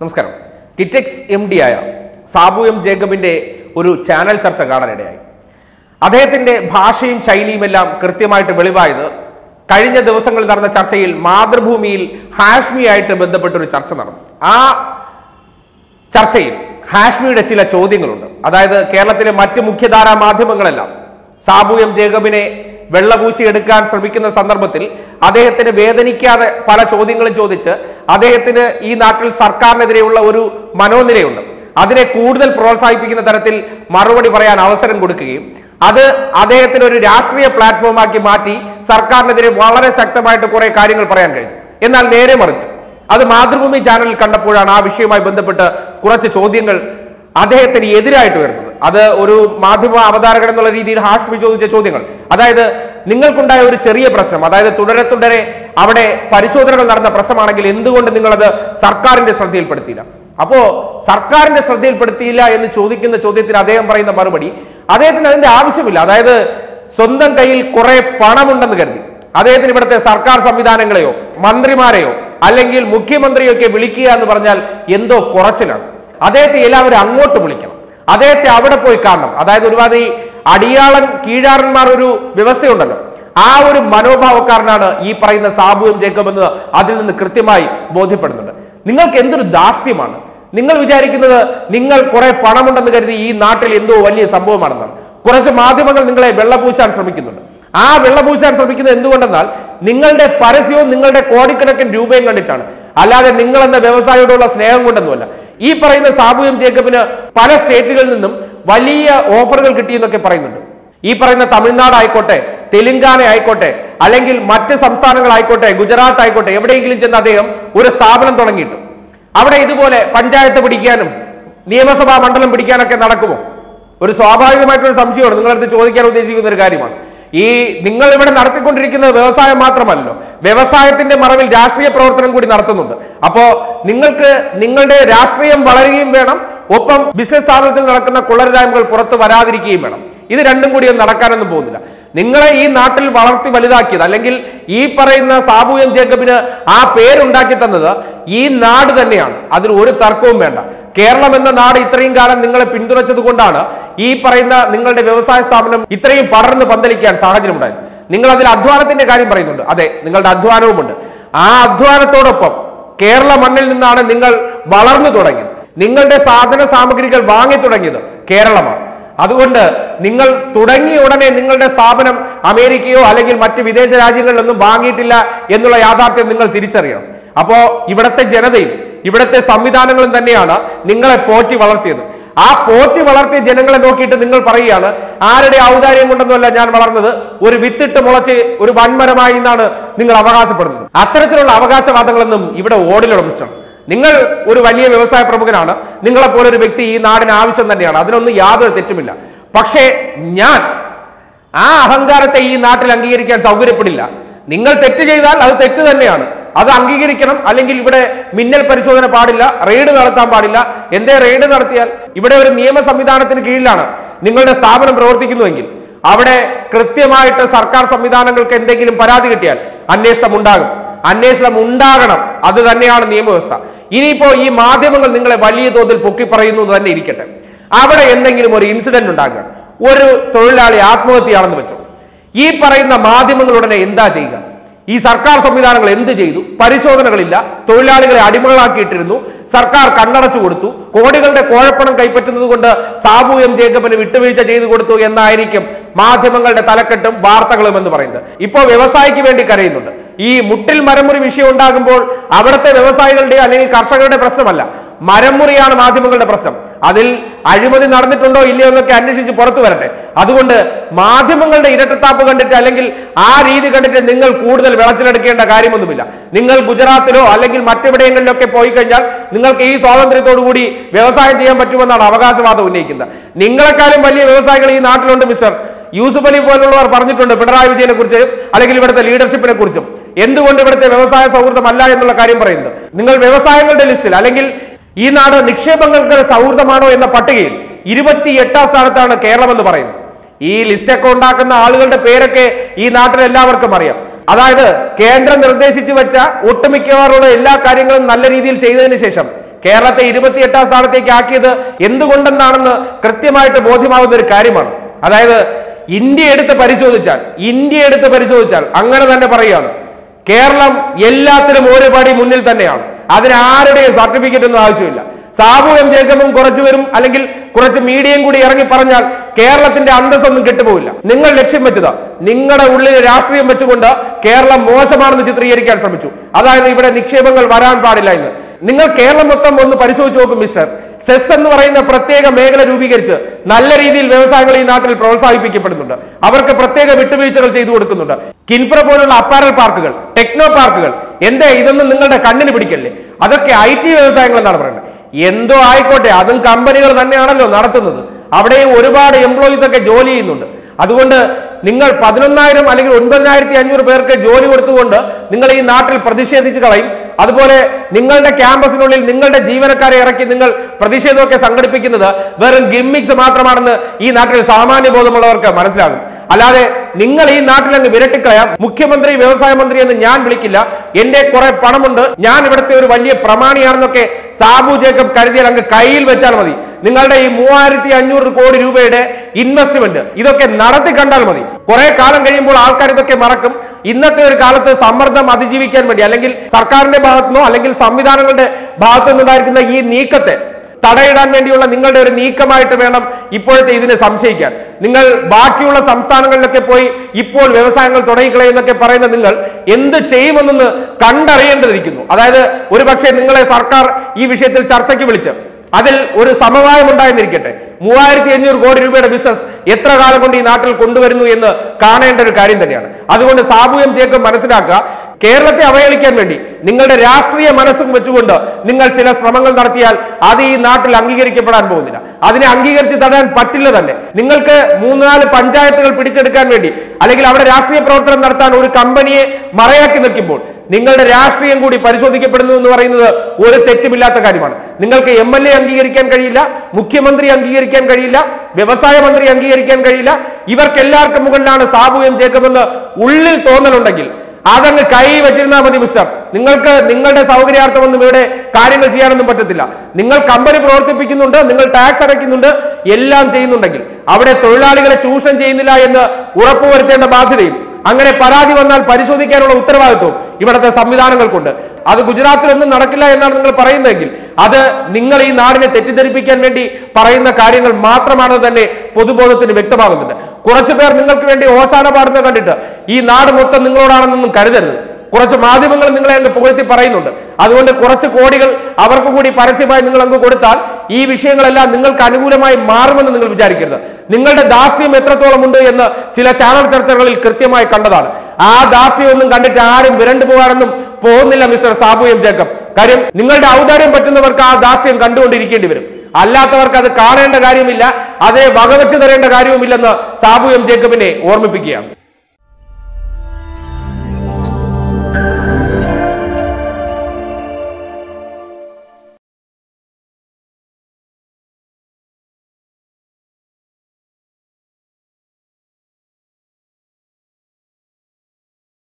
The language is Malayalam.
നമസ്കാരം കിറ്റെക്സ് എം ഡി ആയ സാബു എം ജേക്കബിന്റെ ഒരു ചാനൽ ചർച്ച കാണാനിടയായി അദ്ദേഹത്തിന്റെ ഭാഷയും ശൈലിയും എല്ലാം കൃത്യമായിട്ട് വെളിവായത് കഴിഞ്ഞ ദിവസങ്ങളിൽ നടന്ന ചർച്ചയിൽ മാതൃഭൂമിയിൽ ഹാഷ്മിയായിട്ട് ബന്ധപ്പെട്ടൊരു ചർച്ച നടന്നു ആ ചർച്ചയിൽ ഹാഷ്മിയുടെ ചില ചോദ്യങ്ങളുണ്ട് അതായത് കേരളത്തിലെ മറ്റ് മുഖ്യധാരാ മാധ്യമങ്ങളെല്ലാം സാബു എം ജേക്കബിനെ വെള്ളപൂശി എടുക്കാൻ ശ്രമിക്കുന്ന സന്ദർഭത്തിൽ അദ്ദേഹത്തിന് വേദനിക്കാതെ പല ചോദ്യങ്ങളും ചോദിച്ച് അദ്ദേഹത്തിന് ഈ നാട്ടിൽ സർക്കാരിനെതിരെയുള്ള ഒരു മനോനിലയുണ്ട് അതിനെ കൂടുതൽ പ്രോത്സാഹിപ്പിക്കുന്ന തരത്തിൽ മറുപടി പറയാൻ അവസരം കൊടുക്കുകയും അത് അദ്ദേഹത്തിന് ഒരു രാഷ്ട്രീയ പ്ലാറ്റ്ഫോമാക്കി മാറ്റി സർക്കാരിനെതിരെ വളരെ ശക്തമായിട്ട് കുറെ കാര്യങ്ങൾ പറയാൻ കഴിഞ്ഞു എന്നാൽ നേരെ മറിച്ച് അത് മാതൃഭൂമി ചാനലിൽ കണ്ടപ്പോഴാണ് ആ വിഷയവുമായി ബന്ധപ്പെട്ട് കുറച്ച് ചോദ്യങ്ങൾ അദ്ദേഹത്തിന് എതിരായിട്ട് വരുന്നത് അത് ഒരു മാധ്യമ അവതാരകൻ എന്നുള്ള രീതിയിൽ ഹാഷ്മി ചോദിച്ച ചോദ്യങ്ങൾ അതായത് നിങ്ങൾക്കുണ്ടായ ഒരു ചെറിയ പ്രശ്നം അതായത് തുടരെ തുടരെ അവിടെ പരിശോധനകൾ നടന്ന പ്രശ്നമാണെങ്കിൽ എന്തുകൊണ്ട് നിങ്ങളത് സർക്കാരിന്റെ ശ്രദ്ധയിൽപ്പെടുത്തിയില്ല അപ്പോ സർക്കാരിന്റെ ശ്രദ്ധയിൽപ്പെടുത്തിയില്ല എന്ന് ചോദിക്കുന്ന ചോദ്യത്തിന് അദ്ദേഹം പറയുന്ന മറുപടി അദ്ദേഹത്തിന് അതിന്റെ ആവശ്യമില്ല അതായത് സ്വന്തം കയ്യിൽ കുറെ പണമുണ്ടെന്ന് കരുതി അദ്ദേഹത്തിന് ഇവിടുത്തെ സർക്കാർ സംവിധാനങ്ങളെയോ മന്ത്രിമാരെയോ അല്ലെങ്കിൽ മുഖ്യമന്ത്രിയൊക്കെ വിളിക്കുക എന്ന് പറഞ്ഞാൽ എന്തോ കുറച്ചിലാണ് അദ്ദേഹത്തെ എല്ലാവരും അങ്ങോട്ട് വിളിക്കണം അദ്ദേഹത്തെ അവിടെ പോയി കാണണം അതായത് ഒരുപാട് ഈ അടിയാളൻ കീഴാറന്മാർ ഒരു വ്യവസ്ഥയുണ്ടല്ലോ ആ ഒരു മനോഭാവക്കാരനാണ് ഈ പറയുന്ന സാബുവും ജേക്കബ് എന്ന് അതിൽ നിന്ന് കൃത്യമായി ബോധ്യപ്പെടുന്നുണ്ട് നിങ്ങൾക്ക് എന്തൊരു ധാർഷ്ട്യമാണ് നിങ്ങൾ വിചാരിക്കുന്നത് നിങ്ങൾ കുറെ പണമുണ്ടെന്ന് കരുതി ഈ നാട്ടിൽ എന്തോ വലിയ സംഭവമാണെന്നാണ് കുറച്ച് മാധ്യമങ്ങൾ നിങ്ങളെ വെള്ളപൂശാൻ ശ്രമിക്കുന്നുണ്ട് ആ വെള്ളപൂശാൻ ശ്രമിക്കുന്നത് എന്തുകൊണ്ടെന്നാൽ നിങ്ങളുടെ പരസ്യവും നിങ്ങളുടെ കോടിക്കണക്കിന് രൂപയും കണ്ടിട്ടാണ് അല്ലാതെ നിങ്ങൾ എന്ന വ്യവസായിയോടുള്ള സ്നേഹം കൊണ്ടൊന്നുമല്ല ഈ പറയുന്ന സാബു എം ജേക്കബിന് പല സ്റ്റേറ്റുകളിൽ നിന്നും വലിയ ഓഫറുകൾ കിട്ടിയെന്നൊക്കെ പറയുന്നുണ്ട് ഈ പറയുന്ന തമിഴ്നാട് ആയിക്കോട്ടെ തെലുങ്കാന ആയിക്കോട്ടെ അല്ലെങ്കിൽ മറ്റ് സംസ്ഥാനങ്ങളായിക്കോട്ടെ ഗുജറാത്ത് ആയിക്കോട്ടെ എവിടെയെങ്കിലും ചെന്ന് അദ്ദേഹം ഒരു സ്ഥാപനം തുടങ്ങിയിട്ടു അവിടെ ഇതുപോലെ പഞ്ചായത്ത് പിടിക്കാനും നിയമസഭാ മണ്ഡലം പിടിക്കാനൊക്കെ നടക്കുമോ ഒരു സ്വാഭാവികമായിട്ടൊരു സംശയമാണ് നിങ്ങളടുത്ത് ചോദിക്കാൻ ഉദ്ദേശിക്കുന്ന ഒരു കാര്യമാണ് ഈ നിങ്ങൾ ഇവിടെ നടത്തിക്കൊണ്ടിരിക്കുന്നത് വ്യവസായം മാത്രമല്ലല്ലോ വ്യവസായത്തിന്റെ മറവിൽ രാഷ്ട്രീയ പ്രവർത്തനം കൂടി നടത്തുന്നുണ്ട് അപ്പോ നിങ്ങൾക്ക് നിങ്ങളുടെ രാഷ്ട്രീയം വളരുകയും വേണം ഒപ്പം ബിസിനസ് സ്ഥാപനത്തിൽ നടക്കുന്ന കുളരുതായ്മകൾ പുറത്ത് വരാതിരിക്കുകയും വേണം ഇത് രണ്ടും കൂടി ഒന്നും നടക്കാനൊന്നും പോകുന്നില്ല നിങ്ങളെ ഈ നാട്ടിൽ വളർത്തി വലുതാക്കിയത് അല്ലെങ്കിൽ ഈ പറയുന്ന സാബു എം ജേക്കബിന് ആ പേരുണ്ടാക്കി തന്നത് ഈ നാട് തന്നെയാണ് അതിൽ ഒരു തർക്കവും വേണ്ട കേരളം എന്ന നാട് ഇത്രയും കാലം നിങ്ങളെ പിന്തുണച്ചത് കൊണ്ടാണ് ഈ പറയുന്ന നിങ്ങളുടെ വ്യവസായ സ്ഥാപനം ഇത്രയും പടർന്ന് പന്തലിക്കാൻ സാഹചര്യം ഉണ്ടായത് നിങ്ങൾ അതിൽ അധ്വാനത്തിന്റെ കാര്യം പറയുന്നുണ്ട് അതെ നിങ്ങളുടെ അധ്വാനവുമുണ്ട് ആ അധ്വാനത്തോടൊപ്പം കേരള മണ്ണിൽ നിന്നാണ് നിങ്ങൾ വളർന്നു തുടങ്ങിയത് നിങ്ങളുടെ സാധന സാമഗ്രികൾ വാങ്ങി തുടങ്ങിയത് കേരളമാണ് അതുകൊണ്ട് നിങ്ങൾ തുടങ്ങിയ ഉടനെ നിങ്ങളുടെ സ്ഥാപനം അമേരിക്കയോ അല്ലെങ്കിൽ മറ്റ് വിദേശ രാജ്യങ്ങളിലൊന്നും വാങ്ങിയിട്ടില്ല എന്നുള്ള യാഥാർത്ഥ്യം നിങ്ങൾ തിരിച്ചറിയണം അപ്പോ ഇവിടത്തെ ജനതയും ഇവിടത്തെ സംവിധാനങ്ങളും തന്നെയാണ് നിങ്ങളെ പോറ്റി വളർത്തിയത് ആ പോറ്റി വളർത്തിയ ജനങ്ങളെ നോക്കിയിട്ട് നിങ്ങൾ പറയുകയാണ് ആരുടെ ഔദാര്യം കൊണ്ടൊന്നുമല്ല ഞാൻ വളർന്നത് ഒരു വിത്തിട്ട് മുളച്ച് ഒരു വൻമരമായി എന്നാണ് നിങ്ങൾ അവകാശപ്പെടുന്നത് അത്തരത്തിലുള്ള അവകാശവാദങ്ങളൊന്നും ഇവിടെ ഓടിലുള്ള മിസ്റ്റർ നിങ്ങൾ ഒരു വലിയ വ്യവസായ പ്രമുഖനാണ് നിങ്ങളെ പോലെ ഒരു വ്യക്തി ഈ നാടിന് ആവശ്യം തന്നെയാണ് അതിനൊന്നും യാതൊരു തെറ്റുമില്ല പക്ഷേ ഞാൻ ആ അഹങ്കാരത്തെ ഈ നാട്ടിൽ അംഗീകരിക്കാൻ സൗകര്യപ്പെടില്ല നിങ്ങൾ തെറ്റ് ചെയ്താൽ അത് തെറ്റ് തന്നെയാണ് അത് അംഗീകരിക്കണം അല്ലെങ്കിൽ ഇവിടെ മിന്നൽ പരിശോധന പാടില്ല റെയ്ഡ് നടത്താൻ പാടില്ല എന്തേ റെയ്ഡ് നടത്തിയാൽ ഇവിടെ ഒരു നിയമ സംവിധാനത്തിന് കീഴിലാണ് നിങ്ങളുടെ സ്ഥാപനം പ്രവർത്തിക്കുന്നുവെങ്കിൽ അവിടെ കൃത്യമായിട്ട് സർക്കാർ സംവിധാനങ്ങൾക്ക് എന്തെങ്കിലും പരാതി കിട്ടിയാൽ അന്വേഷണം ഉണ്ടാകും അന്വേഷണം ഉണ്ടാകണം അത് തന്നെയാണ് നിയമവ്യവസ്ഥ ഇനിയിപ്പോ ഈ മാധ്യമങ്ങൾ നിങ്ങളെ വലിയ തോതിൽ പൊക്കി പറയുന്നു എന്ന് തന്നെ ഇരിക്കട്ടെ അവിടെ എന്തെങ്കിലും ഒരു ഇൻസിഡന്റ് ഉണ്ടാകുക ഒരു തൊഴിലാളി ആത്മഹത്യയാണെന്ന് വെച്ചോ ഈ പറയുന്ന മാധ്യമങ്ങൾ ഉടനെ എന്താ ചെയ്യുക ഈ സർക്കാർ സംവിധാനങ്ങൾ എന്ത് ചെയ്തു പരിശോധനകളില്ല തൊഴിലാളികളെ അടിമകളാക്കിയിട്ടിരുന്നു സർക്കാർ കണ്ണടച്ചു കൊടുത്തു കോടികളുടെ കോഴപ്പണം കൈപ്പറ്റുന്നത് കൊണ്ട് സാബു എം ജേക്കബിന് വിട്ടുവീഴ്ച ചെയ്തു കൊടുത്തു എന്നായിരിക്കും മാധ്യമങ്ങളുടെ തലക്കെട്ടും വാർത്തകളും എന്ന് പറയുന്നത് ഇപ്പോ വ്യവസായിക്ക് വേണ്ടി കരയുന്നുണ്ട് ഈ മുട്ടിൽ മരമുറി വിഷയം ഉണ്ടാകുമ്പോൾ അവിടുത്തെ വ്യവസായികളുടെ അല്ലെങ്കിൽ കർഷകരുടെ പ്രശ്നമല്ല മരമുറിയാണ് മാധ്യമങ്ങളുടെ പ്രശ്നം അതിൽ അഴിമതി നടന്നിട്ടുണ്ടോ ഇല്ലയോ എന്നൊക്കെ അന്വേഷിച്ച് പുറത്തു വരട്ടെ അതുകൊണ്ട് മാധ്യമങ്ങളുടെ ഇരട്ടത്താപ്പ് കണ്ടിട്ട് അല്ലെങ്കിൽ ആ രീതി കണ്ടിട്ട് നിങ്ങൾ കൂടുതൽ വിളച്ചിലെടുക്കേണ്ട കാര്യമൊന്നുമില്ല നിങ്ങൾ ഗുജറാത്തിലോ അല്ലെങ്കിൽ മറ്റെവിടെയെങ്കിലൊക്കെ പോയി കഴിഞ്ഞാൽ നിങ്ങൾക്ക് ഈ സ്വാതന്ത്ര്യത്തോടു കൂടി വ്യവസായം ചെയ്യാൻ പറ്റുമെന്നാണ് അവകാശവാദം ഉന്നയിക്കുന്നത് നിങ്ങളെക്കാളും വലിയ വ്യവസായികൾ ഈ നാട്ടിലുണ്ട് മിസ്റ്റർ യൂസുഫ് അലി പോലുള്ളവർ പറഞ്ഞിട്ടുണ്ട് പിണറായി വിജയനെ കുറിച്ച് അല്ലെങ്കിൽ ഇവിടുത്തെ ലീഡർഷിപ്പിനെ കുറിച്ചും എന്തുകൊണ്ട് ഇവിടുത്തെ വ്യവസായ സൗഹൃദമല്ല എന്നുള്ള കാര്യം പറയുന്നത് നിങ്ങൾ വ്യവസായങ്ങളുടെ ലിസ്റ്റിൽ അല്ലെങ്കിൽ ഈ നാട് നിക്ഷേപങ്ങൾക്ക് സൗഹൃദമാണോ എന്ന പട്ടികയിൽ ഇരുപത്തി എട്ടാം സ്ഥാനത്താണ് കേരളം എന്ന് പറയുന്നത് ഈ ലിസ്റ്റൊക്കെ ഉണ്ടാക്കുന്ന ആളുകളുടെ പേരൊക്കെ ഈ നാട്ടിൽ എല്ലാവർക്കും അറിയാം അതായത് കേന്ദ്രം നിർദ്ദേശിച്ചു വെച്ച ഒട്ടുമിക്കവാറുള്ള എല്ലാ കാര്യങ്ങളും നല്ല രീതിയിൽ ചെയ്തതിന് ശേഷം കേരളത്തെ ഇരുപത്തിയെട്ടാം സ്ഥാനത്തേക്ക് ആക്കിയത് എന്തുകൊണ്ടെന്നാണെന്ന് കൃത്യമായിട്ട് ബോധ്യമാകുന്ന ഒരു കാര്യമാണ് അതായത് ഇന്ത്യ എടുത്ത് പരിശോധിച്ചാൽ ഇന്ത്യ എടുത്ത് പരിശോധിച്ചാൽ അങ്ങനെ തന്നെ പറയുകയാണ് കേരളം എല്ലാത്തിലും ഒരു പടി മുന്നിൽ തന്നെയാണ് അതിന് ആരുടെയും സർട്ടിഫിക്കറ്റ് ഒന്നും ആവശ്യമില്ല സാബു എം ജേക്കബും കുറച്ചു വരും അല്ലെങ്കിൽ കുറച്ച് മീഡിയയും കൂടി ഇറങ്ങി പറഞ്ഞാൽ കേരളത്തിന്റെ അന്തസ്സൊന്നും കെട്ടുപോകില്ല നിങ്ങൾ ലക്ഷ്യം വെച്ചത് നിങ്ങളുടെ ഉള്ളിൽ രാഷ്ട്രീയം വെച്ചുകൊണ്ട് കേരളം മോശമാണെന്ന് ചിത്രീകരിക്കാൻ ശ്രമിച്ചു അതായത് ഇവിടെ നിക്ഷേപങ്ങൾ വരാൻ പാടില്ല എന്ന് നിങ്ങൾ കേരളം മൊത്തം ഒന്ന് പരിശോധിച്ച് നോക്കും മിസ്റ്റർ സെസ് എന്ന് പറയുന്ന പ്രത്യേക മേഖല രൂപീകരിച്ച് നല്ല രീതിയിൽ വ്യവസായങ്ങൾ ഈ നാട്ടിൽ പ്രോത്സാഹിപ്പിക്കപ്പെടുന്നുണ്ട് അവർക്ക് പ്രത്യേക വിട്ടുവീഴ്ചകൾ ചെയ്തു കൊടുക്കുന്നുണ്ട് കിൻഫ്ര പോലുള്ള അപ്പാരൽ പാർക്കുകൾ ടെക്നോ പാർക്കുകൾ എന്തേ ഇതൊന്നും നിങ്ങളുടെ കണ്ണിന് പിടിക്കല്ലേ അതൊക്കെ ഐ ടി വ്യവസായങ്ങൾ എന്നാണ് പറയുന്നത് എന്തോ ആയിക്കോട്ടെ അതും കമ്പനികൾ തന്നെയാണല്ലോ നടത്തുന്നത് അവിടെയും ഒരുപാട് എംപ്ലോയീസ് ഒക്കെ ജോലി ചെയ്യുന്നുണ്ട് അതുകൊണ്ട് നിങ്ങൾ പതിനൊന്നായിരം അല്ലെങ്കിൽ ഒൻപതിനായിരത്തി അഞ്ഞൂറ് പേർക്ക് ജോലി കൊടുത്തുകൊണ്ട് നിങ്ങൾ ഈ നാട്ടിൽ പ്രതിഷേധിച്ച് കളയും അതുപോലെ നിങ്ങളുടെ ക്യാമ്പസിനുള്ളിൽ നിങ്ങളുടെ ജീവനക്കാരെ ഇറക്കി നിങ്ങൾ പ്രതിഷേധമൊക്കെ സംഘടിപ്പിക്കുന്നത് വെറും ഗിമ്മിക്സ് മാത്രമാണെന്ന് ഈ നാട്ടിൽ സാമാന്യ ബോധമുള്ളവർക്ക് മനസ്സിലാകും അല്ലാതെ നിങ്ങൾ ഈ നാട്ടിൽ അങ്ങ് വിരട്ടിക്കളയാം മുഖ്യമന്ത്രി വ്യവസായ മന്ത്രി എന്ന് ഞാൻ വിളിക്കില്ല എന്റെ കുറെ പണമുണ്ട് ഞാൻ ഇവിടുത്തെ ഒരു വലിയ പ്രമാണിയാണെന്നൊക്കെ സാബു ജേക്കബ് കരുതിയാൽ അങ്ങ് കയ്യിൽ വെച്ചാൽ മതി നിങ്ങളുടെ ഈ മൂവായിരത്തി അഞ്ഞൂറ് കോടി രൂപയുടെ ഇൻവെസ്റ്റ്മെന്റ് ഇതൊക്കെ നടത്തി കണ്ടാൽ മതി കുറെ കാലം കഴിയുമ്പോൾ ആൾക്കാർ ഇതൊക്കെ മറക്കും ഇന്നത്തെ ഒരു കാലത്ത് സമ്മർദ്ദം അതിജീവിക്കാൻ വേണ്ടി അല്ലെങ്കിൽ സർക്കാരിന്റെ ഭാഗത്തുനിന്നോ അല്ലെങ്കിൽ സംവിധാനങ്ങളുടെ ഭാഗത്തുനിന്നുണ്ടായിരിക്കുന്ന ഈ നീക്കത്തെ തടയിടാൻ വേണ്ടിയുള്ള നിങ്ങളുടെ ഒരു നീക്കമായിട്ട് വേണം ഇപ്പോഴത്തെ ഇതിനെ സംശയിക്കാൻ നിങ്ങൾ ബാക്കിയുള്ള സംസ്ഥാനങ്ങളിലൊക്കെ പോയി ഇപ്പോൾ വ്യവസായങ്ങൾ തുടങ്ങിക്കളയെന്നൊക്കെ പറയുന്ന നിങ്ങൾ എന്ത് ചെയ്യുമെന്നൊന്ന് കണ്ടറിയേണ്ടതിരിക്കുന്നു അതായത് ഒരു പക്ഷേ നിങ്ങളെ സർക്കാർ ഈ വിഷയത്തിൽ ചർച്ചയ്ക്ക് വിളിച്ച് അതിൽ ഒരു സമവായം ഉണ്ടായെന്നിരിക്കട്ടെ മൂവായിരത്തി അഞ്ഞൂറ് കോടി രൂപയുടെ ബിസിനസ് എത്ര കാലം കൊണ്ട് ഈ നാട്ടിൽ കൊണ്ടുവരുന്നു എന്ന് കാണേണ്ട ഒരു കാര്യം തന്നെയാണ് അതുകൊണ്ട് സാബു എം ജേക്കബ് മനസ്സിലാക്കുക കേരളത്തെ അവഹേളിക്കാൻ വേണ്ടി നിങ്ങളുടെ രാഷ്ട്രീയ മനസ്സും വെച്ചുകൊണ്ട് നിങ്ങൾ ചില ശ്രമങ്ങൾ നടത്തിയാൽ അത് ഈ നാട്ടിൽ അംഗീകരിക്കപ്പെടാൻ പോകുന്നില്ല അതിനെ അംഗീകരിച്ച് തടയാൻ പറ്റില്ല തന്നെ നിങ്ങൾക്ക് മൂന്നാല് പഞ്ചായത്തുകൾ പിടിച്ചെടുക്കാൻ വേണ്ടി അല്ലെങ്കിൽ അവിടെ രാഷ്ട്രീയ പ്രവർത്തനം നടത്താൻ ഒരു കമ്പനിയെ മറയാക്കി നിൽക്കുമ്പോൾ നിങ്ങളുടെ രാഷ്ട്രീയം കൂടി പരിശോധിക്കപ്പെടുന്നു എന്ന് പറയുന്നത് ഒരു തെറ്റുമില്ലാത്ത കാര്യമാണ് നിങ്ങൾക്ക് എം എൽ എ അംഗീകരിക്കാൻ കഴിയില്ല മുഖ്യമന്ത്രി അംഗീകരിക്കാൻ കഴിയില്ല വ്യവസായ മന്ത്രി അംഗീകരിക്കാൻ കഴിയില്ല ഇവർക്കെല്ലാവർക്കും മുകളിലാണ് സാബു എം ജേക്കബ് എന്ന് ഉള്ളിൽ തോന്നലുണ്ടെങ്കിൽ അതങ്ങ് കൈ വെച്ചിരുന്നാൽ മതി മിസ്റ്റർ നിങ്ങൾക്ക് നിങ്ങളുടെ സൗകര്യാർത്ഥമൊന്നും ഇവിടെ കാര്യങ്ങൾ ചെയ്യാനൊന്നും പറ്റത്തില്ല നിങ്ങൾ കമ്പനി പ്രവർത്തിപ്പിക്കുന്നുണ്ട് നിങ്ങൾ ടാക്സ് അടയ്ക്കുന്നുണ്ട് എല്ലാം ചെയ്യുന്നുണ്ടെങ്കിൽ അവിടെ തൊഴിലാളികളെ ചൂഷണം ചെയ്യുന്നില്ല എന്ന് ഉറപ്പുവരുത്തേണ്ട ബാധ്യതയും അങ്ങനെ പരാതി വന്നാൽ പരിശോധിക്കാനുള്ള ഉത്തരവാദിത്വം ഇവിടുത്തെ സംവിധാനങ്ങൾക്കുണ്ട് അത് ഗുജറാത്തിലൊന്നും നടക്കില്ല എന്നാണ് നിങ്ങൾ പറയുന്നതെങ്കിൽ അത് നിങ്ങൾ ഈ നാടിനെ തെറ്റിദ്ധരിപ്പിക്കാൻ വേണ്ടി പറയുന്ന കാര്യങ്ങൾ മാത്രമാണ് തന്നെ പൊതുബോധത്തിന് വ്യക്തമാകുന്നുണ്ട് കുറച്ചു പേർ നിങ്ങൾക്ക് വേണ്ടി ഓശാന പാടുന്നത് കണ്ടിട്ട് ഈ നാട് മൊത്തം നിങ്ങളോടാണെന്നൊന്നും കരുതരുത് കുറച്ച് മാധ്യമങ്ങൾ നിങ്ങളെ അങ്ങ് പുകഴ്ത്തി പറയുന്നുണ്ട് അതുകൊണ്ട് കുറച്ച് കോടികൾ അവർക്ക് കൂടി പരസ്യമായി നിങ്ങൾ അങ്ങ് കൊടുത്താൽ ഈ വിഷയങ്ങളെല്ലാം നിങ്ങൾക്ക് അനുകൂലമായി മാറുമെന്ന് നിങ്ങൾ വിചാരിക്കരുത് നിങ്ങളുടെ ദാസ്യം എത്രത്തോളം ഉണ്ട് എന്ന് ചില ചാനൽ ചർച്ചകളിൽ കൃത്യമായി കണ്ടതാണ് ആ ദാസ്യമൊന്നും കണ്ടിട്ട് ആരും വിരണ്ടു പോകാനൊന്നും പോകുന്നില്ല മിസ്റ്റർ സാബു എം ജേക്കബ് കാര്യം നിങ്ങളുടെ ഔദാര്യം പറ്റുന്നവർക്ക് ആ ദാസ്യം കണ്ടുകൊണ്ടിരിക്കേണ്ടി വരും അല്ലാത്തവർക്ക് അത് കാണേണ്ട കാര്യമില്ല അതിനെ വകവെച്ച് തരേണ്ട കാര്യവുമില്ലെന്ന് സാബു എം ജേക്കബിനെ ഓർമ്മിപ്പിക്കുകയാണ്